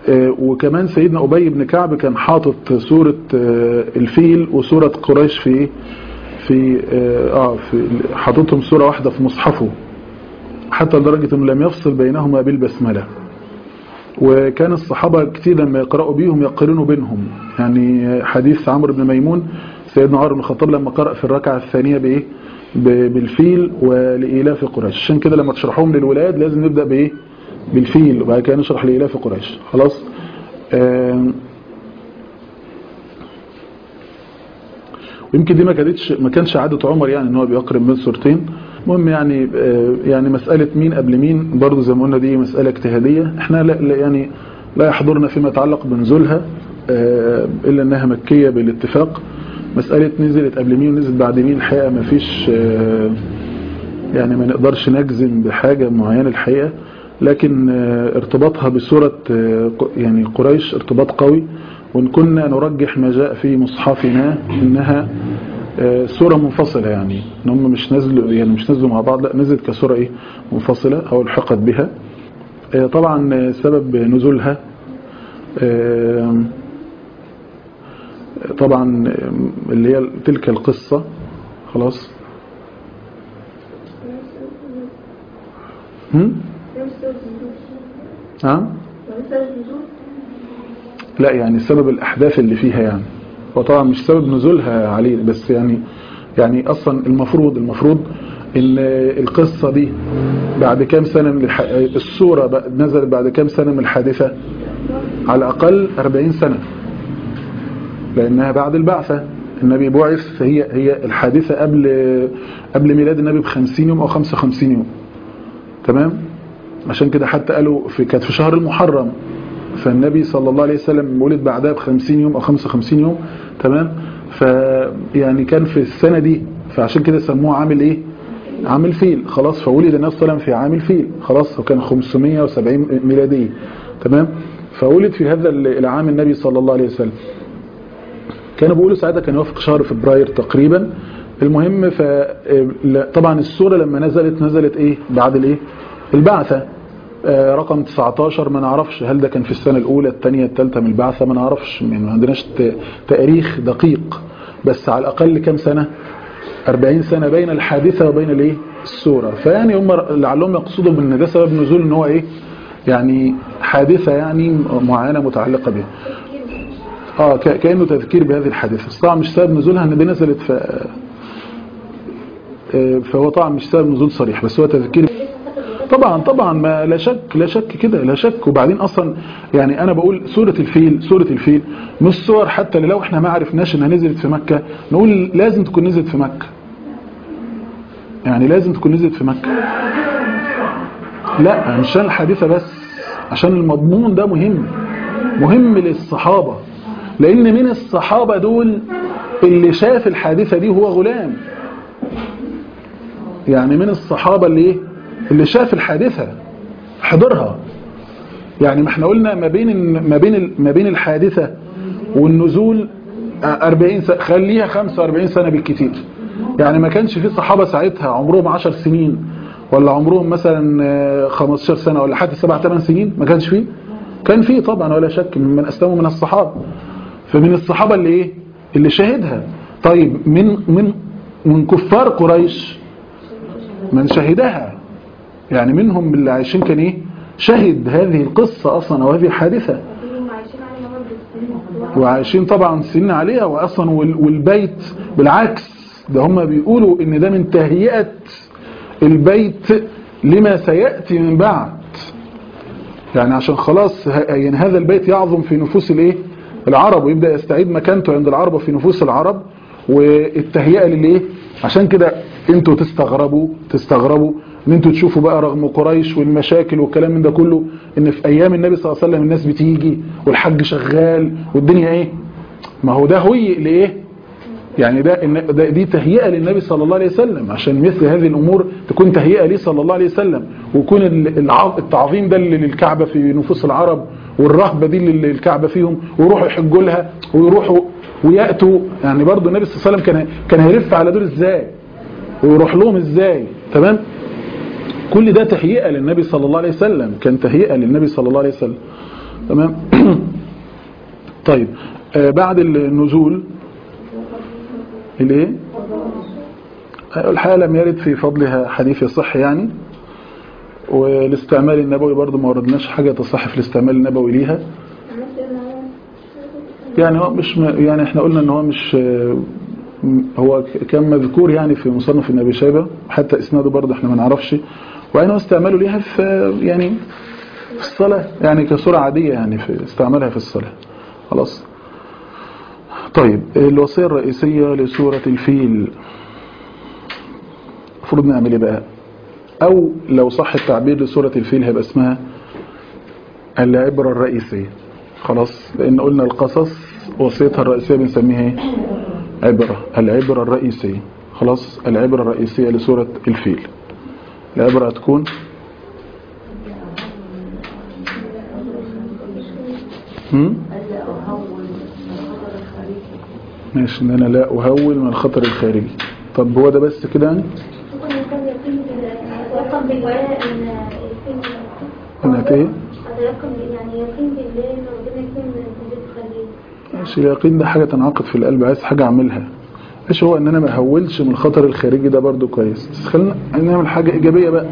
آه، وكمان سيدنا أبي بن كعب كان حاطط سورة آه، الفيل وسورة قريش في إيه؟ في اه آه، في حاططهم سورة واحدة في مصحفه حتى لدرجة انه لم يفصل بينهما بالبسملة وكان الصحابة كتير لما يقرأوا بيهم يقرنوا بينهم يعني حديث عمرو بن ميمون سيدنا عمر بن الخطاب لما قرأ في الركعة الثانية بإيه ب- بالفيل ولإيلاف قريش عشان كده لما تشرحهم للولاد لازم نبدأ بإيه بالفيل وبعد كده نشرح لإيلاف قريش خلاص آم، ويمكن دي ما كانتش ما كانش عادة عمر يعني ان هو بيقرن بين سورتين المهم يعني آه، يعني مسألة مين قبل مين برضو زي ما قلنا دي مسألة اجتهادية احنا لا لا يعني لا يحضرنا فيما يتعلق بنزولها آه، الا انها مكية بالاتفاق مسألة نزلت قبل مين ونزلت بعد مين الحقيقة ما فيش آه، يعني ما نقدرش نجزم بحاجة معينة الحقيقة لكن آه، ارتباطها بسورة آه، ق- يعني قريش ارتباط قوي وإن كنا نرجح ما جاء في مصحفنا إنها آه، سورة منفصلة يعني إن هم مش نزلوا يعني مش نزلوا مع بعض لا نزلت كسورة إيه منفصلة أو الحقت بها آه، طبعا آه، سبب نزولها آه، طبعا آه، اللي هي تلك القصة خلاص هم؟ نعم لا يعني سبب الأحداث اللي فيها يعني وطبعا مش سبب نزولها عليه بس يعني يعني أصلا المفروض المفروض إن القصة دي بعد كام سنة من الح... السورة بقى- نزلت بعد كام سنة من الحادثة على الأقل 40 سنة لأنها بعد البعثة النبي بعث هي هي الحادثة قبل قبل ميلاد النبي ب 50 يوم أو 55 يوم تمام عشان كده حتى قالوا في كانت في شهر المحرم فالنبي صلى الله عليه وسلم ولد بعدها ب 50 يوم او 55 يوم تمام ف يعني كان في السنه دي فعشان كده سموه عامل ايه عامل فيل خلاص فولد النبي صلى الله عليه وسلم في عامل فيل خلاص وكان 570 ميلاديه تمام فولد في هذا العام النبي صلى الله عليه وسلم كانوا بيقولوا ساعتها كان يوافق شهر فبراير تقريبا المهم ف لا- طبعا السوره لما نزلت نزلت ايه بعد الايه البعثه آه، رقم 19 ما نعرفش هل ده كان في السنه الاولى الثانيه الثالثه من البعثه ما نعرفش يعني ما عندناش ت- تاريخ دقيق بس على الاقل كام سنه 40 سنه بين الحادثه وبين الايه السوره فيعني هم لعلهم يقصدوا بان ده سبب نزول ان هو ايه يعني حادثه يعني معينه متعلقه بها اه ك- كانه تذكير بهذه الحادثه بس طبعا مش سبب نزولها ان دي نزلت ف آه، فهو طبعا مش سبب نزول صريح بس هو تذكير طبعا طبعا ما لا شك لا شك كده لا شك وبعدين اصلا يعني انا بقول سوره الفيل سوره الفيل مش صور حتى لو احنا ما عرفناش انها نزلت في مكه نقول لازم تكون نزلت في مكه يعني لازم تكون نزلت في مكه لا مش عشان الحادثه بس عشان المضمون ده مهم مهم للصحابه لان من الصحابه دول اللي شاف الحادثه دي هو غلام يعني من الصحابة اللي ايه اللي شاف الحادثة حضرها يعني ما احنا قلنا ما بين ما بين ما بين الحادثة والنزول 40 سنة خليها 45 سنة بالكتير يعني ما كانش في صحابة ساعتها عمرهم 10 سنين ولا عمرهم مثلا آه، 15 سنة ولا حتى 7 8 سنين ما كانش فيه كان فيه طبعا ولا شك من اسلموا من الصحابة فمن الصحابة اللي ايه اللي شاهدها طيب من من من كفار قريش من شهدها يعني منهم اللي عايشين كان ايه شهد هذه القصة اصلا او هذه الحادثة هم عايشين عليها برضه السنين وعايشين طبعا سنين عليها واصلا وال- والبيت بالعكس ده هم بيقولوا ان ده من تهيئة البيت لما سيأتي من بعد يعني عشان خلاص ه- يعني هذا البيت يعظم في نفوس الايه العرب ويبدأ يستعيد مكانته عند العرب وفي نفوس العرب والتهيئة للايه عشان كده انتوا تستغربوا تستغربوا ان انتوا تشوفوا بقى رغم قريش والمشاكل والكلام من ده كله ان في ايام النبي صلى الله عليه وسلم الناس بتيجي والحج شغال والدنيا ايه ما هو ده هيئ لايه يعني ده, إن- ده دي تهيئة للنبي صلى الله عليه وسلم عشان مثل هذه الأمور تكون تهيئة ليه صلى الله عليه وسلم ويكون ال- الع- التعظيم ده اللي للكعبة في نفوس العرب والرهبة دي اللي للكعبة فيهم ويروحوا يحجوا لها ويروحوا ويأتوا يعني برضو النبي صلى الله عليه وسلم كان كان هيلف على دول ازاي ويروح لهم ازاي تمام كل ده تهيئة للنبي صلى الله عليه وسلم كان تهيئة للنبي صلى الله عليه وسلم تمام طيب آه بعد النزول الايه الحقيقه لم يرد في فضلها حديث يصح يعني والاستعمال النبوي برضو ما وردناش حاجه تصح في الاستعمال النبوي ليها يعني هو مش م- يعني احنا قلنا ان هو مش آه، م- هو ك- كان مذكور يعني في مصنف ابن ابي شيبه حتى اسناده برضه احنا ما نعرفش وعين هو استعماله ليها في يعني في الصلاه يعني كصوره عاديه يعني في استعمالها في الصلاه خلاص طيب الوصيه الرئيسيه لسوره الفيل المفروض نعمل ايه بقى او لو صح التعبير لسوره الفيل هيبقى اسمها العبره الرئيسيه خلاص لان قلنا القصص وصيتها الرئيسيه بنسميها ايه عبره العبره الرئيسيه خلاص العبره الرئيسيه لسوره الفيل العبره هتكون هم؟ ماشي ان انا لا اهول من الخطر الخارجي طب هو ده بس كده يعني ممكن يكون يقين يقين بالله ان يقين انها ايه يقين يعني يقين بالله ان ربنا يكون موجود خليه ماشي اليقين ده حاجة تنعقد في القلب عايز حاجة اعملها ايش هو ان انا ما اهولش من الخطر الخارجي ده برضو كويس بس خلينا نعمل حاجة ايجابية بقى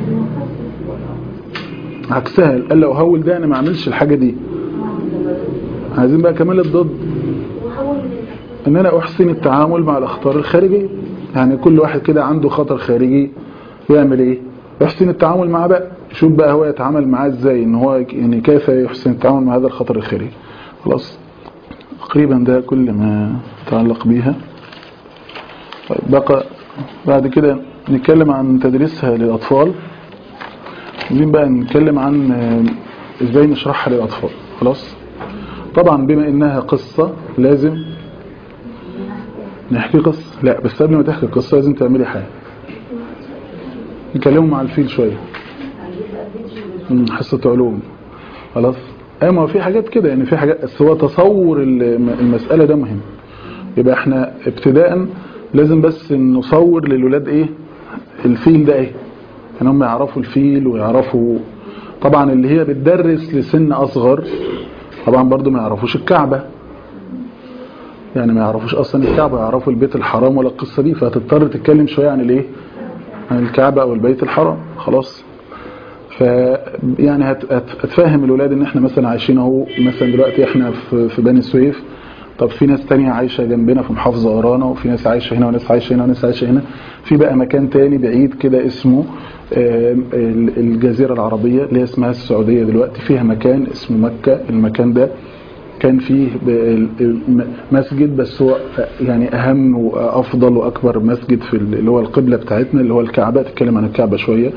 عكسها قال لو هول ده انا ما اعملش الحاجة دي عايزين بقى كمال الضد وحول من ان انا احسن التعامل مع الاخطار الخارجية يعني كل واحد كده عنده خطر خارجي يعمل ايه يحسن التعامل معاه بقى يشوف بقى هو يتعامل معاه ازاي ان هو يعني كيف يحسن التعامل مع هذا الخطر الخارجي خلاص تقريبا ده كل ما يتعلق بيها طيب بقى بعد كده نتكلم عن تدريسها للأطفال عايزين بقى نتكلم عن آه، ازاي نشرحها للأطفال خلاص طبعا بما انها قصة لازم نحكي قصة لا بس قبل ما تحكي قصة لازم تعملي حاجة نكلموا مع الفيل شوية مم، حصة علوم خلاص ايوه ما هو في حاجات كده يعني في حاجات بس هو تصور الم- المسألة ده مهم يبقى احنا ابتداء لازم بس نصور للولاد ايه الفيل ده ايه ان هم يعرفوا الفيل ويعرفوا طبعا اللي هي بتدرس لسن اصغر طبعا برضو ما يعرفوش الكعبة يعني ما يعرفوش اصلا الكعبة يعرفوا البيت الحرام ولا القصة دي فهتضطر تتكلم شوية عن الايه عن الكعبة او البيت الحرام خلاص ف يعني هت- هت- هتفهم الولاد ان احنا مثلا عايشين اهو مثلا دلوقتي احنا في في بني سويف طب في ناس تانية عايشة جنبنا في محافظة ورانا وفي ناس عايشة هنا وناس عايشة هنا وناس عايشة هنا في بقى مكان تاني بعيد كده اسمه آم، ال- الجزيرة العربية اللي هي اسمها السعودية دلوقتي فيها مكان اسمه مكة المكان ده كان فيه ب- ال- ال- مسجد بس هو يعني أهم وأفضل وأكبر مسجد في ال- اللي هو القبلة بتاعتنا اللي هو الكعبة تتكلم عن الكعبة شوية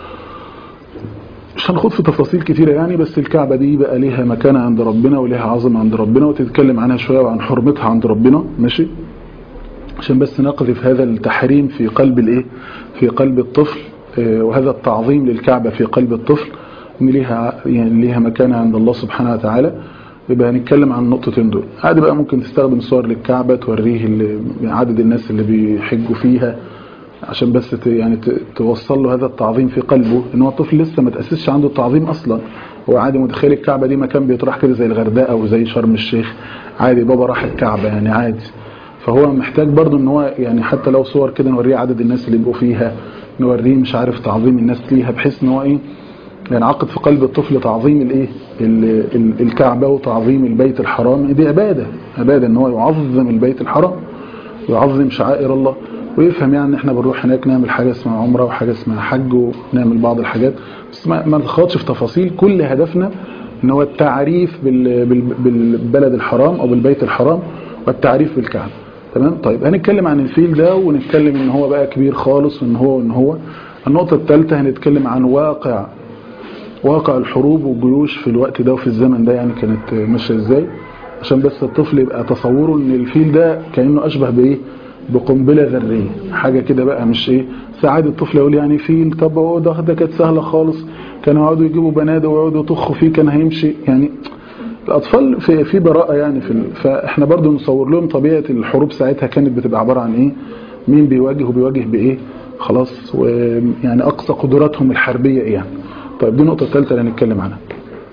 مش هنخوض في تفاصيل كتيرة يعني بس الكعبة دي بقى ليها مكانة عند ربنا وليها عظمة عند ربنا وتتكلم عنها شوية وعن حرمتها عند ربنا ماشي عشان بس نقذف هذا التحريم في قلب الايه في قلب الطفل آه، وهذا التعظيم للكعبة في قلب الطفل ان ليها يعني ليها مكانة عند الله سبحانه وتعالى يبقى هنتكلم عن النقطتين دول عادي بقى ممكن تستخدم صور للكعبة توريه ال- عدد الناس اللي بيحجوا فيها عشان بس ت- يعني ت- توصل له هذا التعظيم في قلبه ان هو الطفل لسه ما تاسسش عنده التعظيم اصلا هو عادي متخيل الكعبه دي مكان بيطرح كده زي الغردقه او زي شرم الشيخ عادي بابا راح الكعبه يعني عادي فهو محتاج برضه ان هو يعني حتى لو صور كده نوريه عدد الناس اللي بيبقوا فيها نوريه مش عارف تعظيم الناس ليها بحيث ان هو ايه ينعقد في قلب الطفل تعظيم الايه ال- ال- الكعبه وتعظيم البيت الحرام دي عباده عباده ان هو يعظم البيت الحرام يعظم شعائر الله ويفهم يعني ان احنا بنروح هناك نعمل حاجه اسمها عمره وحاجه اسمها حج ونعمل بعض الحاجات بس ما ما نخوضش في تفاصيل كل هدفنا ان هو التعريف بال- بال- بالبلد الحرام او بالبيت الحرام والتعريف بالكعبه تمام طيب هنتكلم عن الفيل ده ونتكلم ان هو بقى كبير خالص وان هو وان هو النقطه الثالثه هنتكلم عن واقع واقع الحروب والجيوش في الوقت ده وفي الزمن ده يعني كانت ماشيه ازاي عشان بس الطفل يبقى تصوره ان الفيل ده كانه اشبه بايه بقنبله ذريه حاجه كده بقى مش ايه ساعات الطفل يقول يعني فيل طب هو ده ده كانت سهله خالص كانوا يقعدوا يجيبوا بنادق ويقعدوا يطخوا فيه كان هيمشي يعني الاطفال في في براءه يعني في ال- فاحنا برضو نصور لهم طبيعه الحروب ساعتها كانت بتبقى عباره عن ايه مين بيواجه وبيواجه بايه خلاص ويعني اقصى قدراتهم الحربيه ايه يعني طيب دي النقطه الثالثه اللي هنتكلم عنها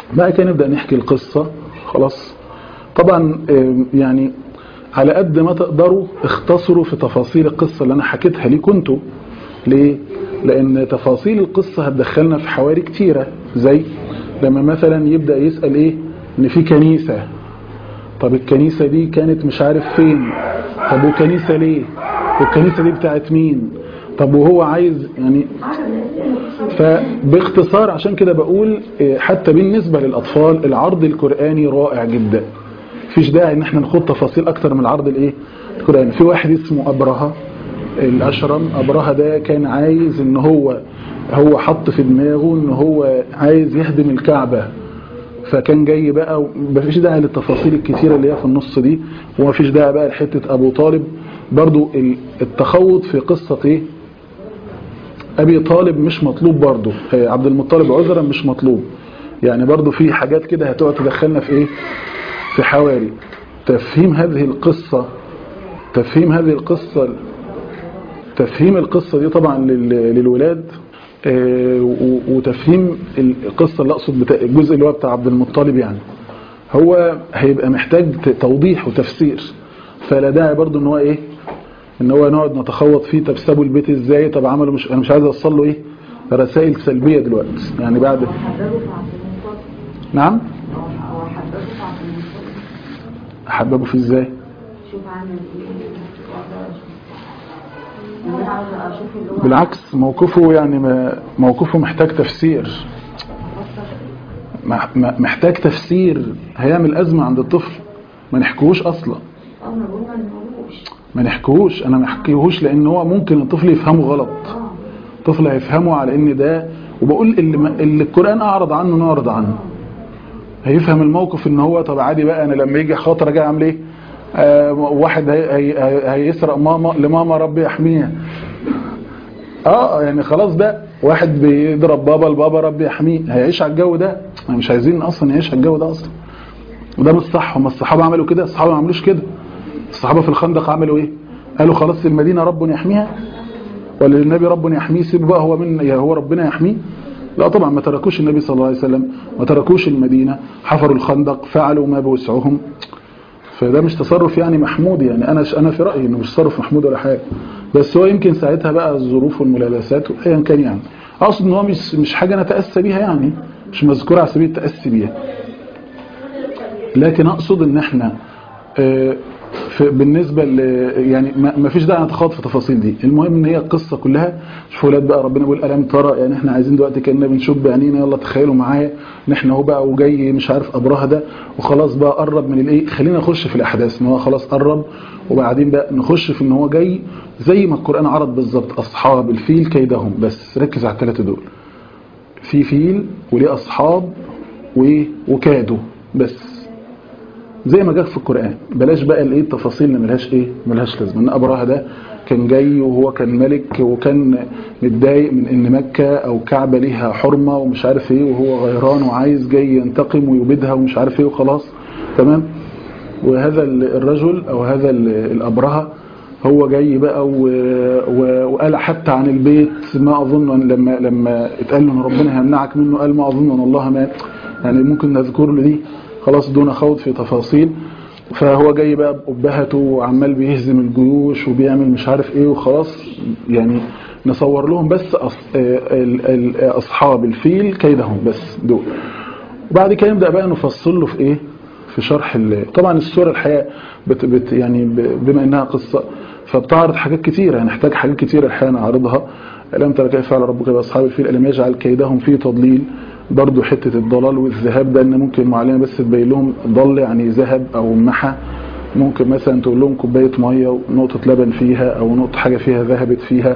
بقى كده نبدأ نحكي القصة خلاص طبعا آم، يعني على قد ما تقدروا اختصروا في تفاصيل القصة اللي انا حكيتها ليكم انتوا ليه؟ لان تفاصيل القصة هتدخلنا في حواري كتيرة زي لما مثلا يبدأ يسأل ايه ان في كنيسة طب الكنيسة دي كانت مش عارف فين طب وكنيسة ليه والكنيسة دي بتاعت مين طب وهو عايز يعني فباختصار عشان كده بقول إيه، حتى بالنسبة للأطفال العرض القرآني رائع جدا مفيش داعي ان احنا ناخد تفاصيل اكتر من العرض الايه القرآني في واحد اسمه أبرهة الأشرم أبرهة ده كان عايز ان هو هو حط في دماغه ان هو عايز يهدم الكعبة فكان جاي بقى مفيش داعي للتفاصيل الكتيرة اللي هي في النص دي ومفيش داعي بقى لحتة أبو طالب برضو ال- التخوض في قصة ايه أبي طالب مش مطلوب برضو آه، عبد المطلب عذرا مش مطلوب يعني برضو في حاجات كده هتقعد تدخلنا في ايه في حواري تفهيم هذه القصة تفهيم هذه القصة تفهيم القصة دي طبعا لل- للولاد آه، و- وتفهيم القصة اللي اقصد بتاع الجزء اللي هو بتاع عبد المطلب يعني هو هيبقى محتاج ت- توضيح وتفسير فلا داعي برضو ان هو ايه ان هو نقعد نتخوض فيه طب سابوا البيت ازاي طب عملوا مش انا مش عايز اوصل له ايه رسائل سلبية دلوقتي يعني بعد حببه في عبد المطلب نعم هو هو حببه في عبد المطلب حببوا فيه ازاي شوف عامل ايه وأقدر أشوف. انا عاوزه اشوف اللي هو بالعكس موقفه يعني ما- موقفه محتاج تفسير مح- م- محتاج تفسير هيعمل أزمة عند الطفل ما نحكوهوش أصلا اه ما بقول ما نقولوش ما نحكوهوش أنا ما احكيهوش لأن هو ممكن الطفل يفهمه غلط اه الطفل هيفهمه على إن ده وبقول اللي, ما اللي القرآن أعرض عنه نعرض عنه هيفهم الموقف إن هو طب عادي بقى أنا لما يجي خاطر أجي أعمل إيه آه واحد هي هي هي هيسرق ماما لماما ربي يحميها اه يعني خلاص بقى واحد بيضرب بابا البابا ربي يحميه هيعيش على الجو ده احنا مش عايزين اصلا يعيش على الجو ده اصلا وده مش صح هم الصحابه عملوا كده الصحابه ما عملوش كده الصحابه في الخندق عملوا ايه قالوا خلاص المدينه رب يحميها ولا النبي رب يحميه سيبه بقى هو من يا هو ربنا يحميه لا طبعا ما تركوش النبي صلى الله عليه وسلم ما تركوش المدينه حفروا الخندق فعلوا ما بوسعهم فده مش تصرف يعني محمود يعني انا انا في رايي انه مش تصرف محمود ولا حاجه بس هو يمكن ساعتها بقى الظروف والملابسات ايا كان يعني اقصد ان هو مش مش حاجه نتاسى بيها يعني مش مذكوره على سبيل التاسي بيها لكن اقصد ان احنا آه، في بالنسبه ل يعني ما ما فيش داعي نتخاض في التفاصيل دي المهم ان هي القصه كلها شوفوا ولاد بقى ربنا بيقول الم ترى يعني احنا عايزين دلوقتي كاننا بنشوف بعينينا يلا تخيلوا معايا ان احنا اهو بقى وجاي مش عارف ابرهه ده وخلاص بقى قرب من الايه خلينا نخش في الاحداث ان هو خلاص قرب وبعدين بقى نخش في ان هو جاي زي ما القران عرض بالظبط اصحاب الفيل كيدهم بس ركز على الثلاثه دول في فيل وليه اصحاب و- وكادوا بس زي ما جاء في القرآن بلاش بقى الايه التفاصيل اللي ملهاش ايه ملهاش لازمه ان ابرهه ده كان جاي وهو كان ملك وكان متضايق من ان مكة او كعبة ليها حرمة ومش عارف ايه وهو غيران وعايز جاي ينتقم ويبيدها ومش عارف ايه وخلاص تمام وهذا ال- الرجل او هذا ال- الابرهه هو جاي بقى و... و... وقال حتى عن البيت ما اظن أن لما لما اتقال له ان ربنا هيمنعك منه قال ما اظن ان الله ما يعني ممكن نذكر له دي خلاص دون خوض في تفاصيل فهو جاي بقى بأبهته وعمال بيهزم الجيوش وبيعمل مش عارف ايه وخلاص يعني نصور لهم بس أص... ال... ال... اصحاب الفيل كيدهم بس دول وبعد كده نبدا بقى نفصل له في ايه في شرح ال... طبعا السوره الحقيقه بت... بت... يعني ب... بما انها قصه فبتعرض حاجات كتيره هنحتاج حاجات كتيره الحقيقه نعرضها الم ترى كيف فعل ربك باصحاب الفيل الم يجعل كيدهم في تضليل برضو حته الضلال والذهاب ده ان ممكن المعلمه بس تبين لهم ضل يعني ذهب او محى ممكن مثلا تقول لهم كوبايه ميه ونقطه لبن فيها او نقطه حاجه فيها ذهبت فيها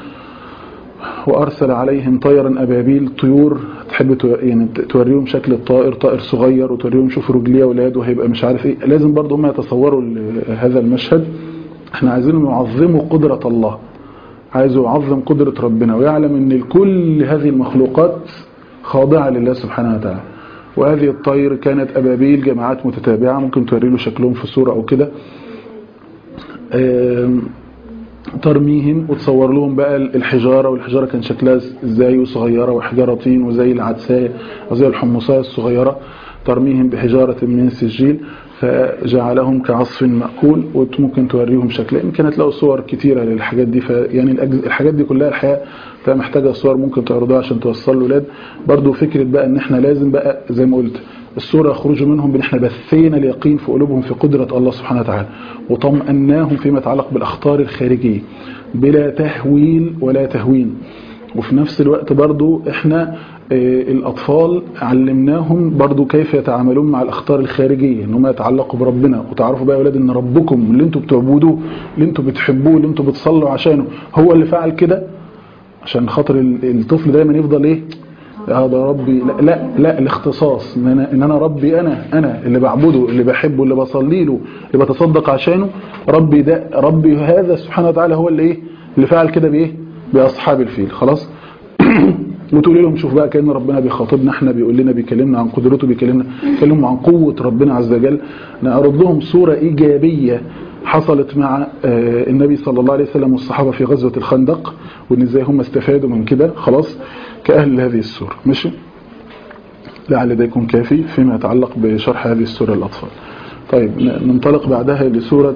وأرسل عليهم طيرا أبابيل طيور تحب تو- يعني ت- توريهم شكل الطائر طائر صغير وتوريهم شوفوا رجليه ولاده هيبقى مش عارف ايه لازم برضه هم يتصوروا ال- هذا المشهد احنا عايزينهم يعظموا قدرة الله عايزه يعظم قدرة ربنا ويعلم ان كل هذه المخلوقات خاضعة لله سبحانه وتعالى وهذه الطير كانت أبابيل جماعات متتابعة ممكن توري له شكلهم في صورة أو كده آم، ترميهم وتصور لهم بقى الحجارة والحجارة كان شكلها ازاي وصغيرة وحجارة طين وزي العدساية وزي الحمصاية الصغيرة ترميهم بحجارة من سجيل فجعلهم كعصف مأكول وممكن توريهم شكلين كانت لو صور كتيرة للحاجات دي يعني الحاجات دي كلها الحقيقة محتاجة صور ممكن تعرضوها عشان توصل لولاد برضو فكرة بقى ان احنا لازم بقى زي ما قلت الصورة يخرجوا منهم بان احنا بثينا اليقين في قلوبهم في قدرة الله سبحانه وتعالى وطمأناهم فيما يتعلق بالأخطار الخارجية بلا تهويل ولا تهوين وفي نفس الوقت برضو احنا اه الأطفال علمناهم برضو كيف يتعاملون مع الأخطار الخارجية ان هم يتعلقوا بربنا وتعرفوا بقى يا ولاد ان ربكم اللي انتوا بتعبدوه اللي انتوا بتحبوه اللي انتوا بتصلوا عشانه هو اللي فعل كده عشان خاطر الطفل دايما يفضل ايه هذا ربي لا لا, لا الاختصاص ان انا, إن أنا ربي انا انا اللي بعبده اللي بحبه اللي بصلي له اللي بتصدق عشانه ربي ده ربي هذا سبحانه وتعالى هو اللي ايه اللي فعل كده بايه باصحاب الفيل خلاص وتقول لهم شوف بقى كأن ربنا بيخاطبنا احنا بيقول لنا بيكلمنا عن قدرته بيكلمنا بيكلمنا عن قوة ربنا عز وجل نعرض لهم صورة إيجابية حصلت مع النبي صلى الله عليه وسلم والصحابة في غزوة الخندق وان ازاي هم استفادوا من كده خلاص كأهل هذه السورة ماشي لعل ده يكون كافي فيما يتعلق بشرح هذه السورة للأطفال طيب ننطلق بعدها لسورة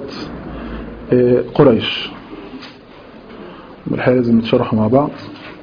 قريش بالحقيقة لازم نتشرحوا مع بعض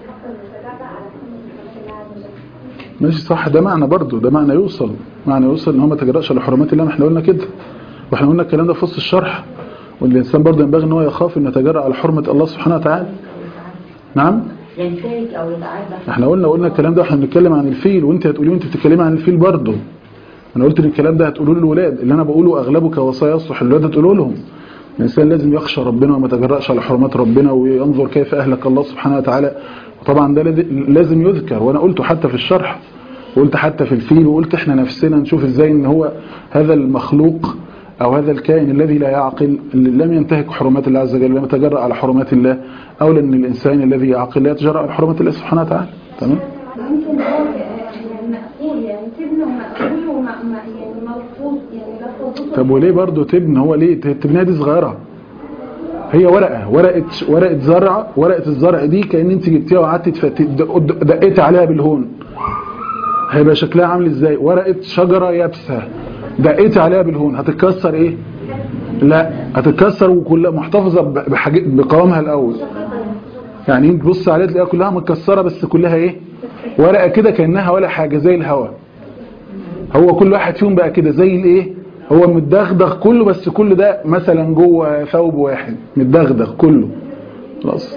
ماشي صح ده معنى برضو ده معنى يوصل معنى يوصل ان هو ما تجرأش لحرمات الله احنا قلنا كده واحنا قلنا الكلام ده في وسط الشرح والإنسان برضه ينبغي ان هو يخاف ان يتجرأ على حرمة الله سبحانه وتعالى نعم ينتهك او يتعدى احنا قلنا قلنا الكلام ده واحنا بنتكلم عن الفيل وانت هتقولي وانت بتتكلمي عن الفيل برضه انا قلت ان الكلام ده هتقولوا للولاد اللي انا بقوله اغلبه كوصايا يصلح الولاد هتقولوا لهم الانسان لازم يخشى ربنا وما يتجرأش على حرمات ربنا وينظر كيف اهلك الله سبحانه وتعالى وطبعا ده لازم يذكر وانا قلته حتى في الشرح وقلت حتى في الفيل وقلت احنا نفسنا نشوف ازاي ان هو هذا المخلوق أو هذا الكائن الذي لا يعقل اللي لم ينتهك حرمات الله عز وجل لم يتجرأ على حرمات الله أو لأن الإنسان الذي يعقل لا يتجرأ على حرمات الله سبحانه وتعالى تمام يمكن هو يعني مقبول يعني تبنه مقبول وما يعني مرفوض يعني لفظته طب وليه برضه تبن هو ليه تبنيها دي صغيرة هي ورقة ورقة ورقة زرع ورقة الزرع دي كأن انت جبتيها وقعدت دقيت عليها بالهون هيبقى شكلها عامل ازاي ورقة شجرة يابسة دقيت عليها بالهون هتتكسر ايه لا هتتكسر وكلها محتفظة بحاجة بقوامها الاول يعني انت تبص عليها تلاقيها كلها متكسرة بس كلها ايه ورقة كده كأنها ولا حاجة زي الهواء هو كل واحد فيهم بقى كده زي الايه هو متدغدغ كله بس كل ده مثلا جوه ثوب واحد متدغدغ كله خلاص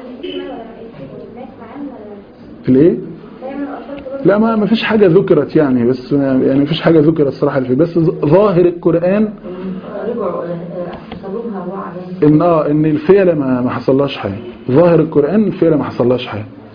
الايه لا ما ما فيش حاجة ذكرت يعني بس يعني ما فيش حاجة ذكرت الصراحة في بس ظاهر القرآن رجعوا حسبوها وعلى ان اه ان الفيلة ما ما حصلهاش حاجة ظاهر القرآن الفيلة ما حصلهاش حاجة